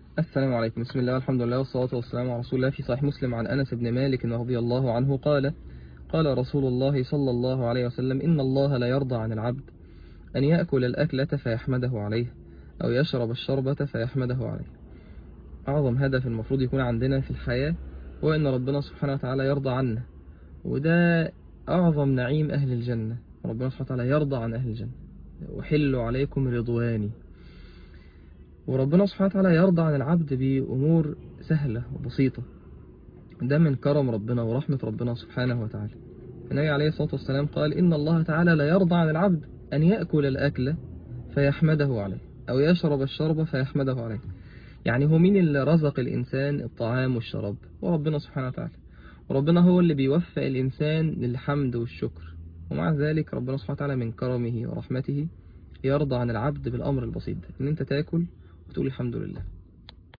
السلام عليكم بسم الله والحمد لله والصلاة والسلام على رسول الله في صحيح مسلم عن أنس بن مالك رضي الله عنه قال قال رسول الله صلى الله عليه وسلم إن الله لا يرضى عن العبد أن يأكل الأكلة فيحمده عليه أو يشرب الشربة فيحمده عليه أعظم هدف المفروض يكون عندنا في الحياة هو أن ربنا سبحانه وتعالى يرضى عنا وده أعظم نعيم أهل الجنة ربنا سبحانه وتعالى يرضى عن أهل الجنة أحل عليكم رضواني وربنا سبحانه وتعالى يرضى عن العبد بأمور سهلة وبسيطة ده من كرم ربنا ورحمة ربنا سبحانه وتعالى النبي عليه الصلاة والسلام قال إن الله تعالى لا يرضى عن العبد أن يأكل الأكل فيحمده عليه أو يشرب الشرب فيحمده عليه يعني هو مين اللي رزق الإنسان الطعام والشراب وربنا سبحانه وتعالى وربنا هو اللي بيوفق الإنسان للحمد والشكر ومع ذلك ربنا سبحانه وتعالى من كرمه ورحمته يرضى عن العبد بالأمر البسيط ده إن أنت تاكل وتقول الحمد لله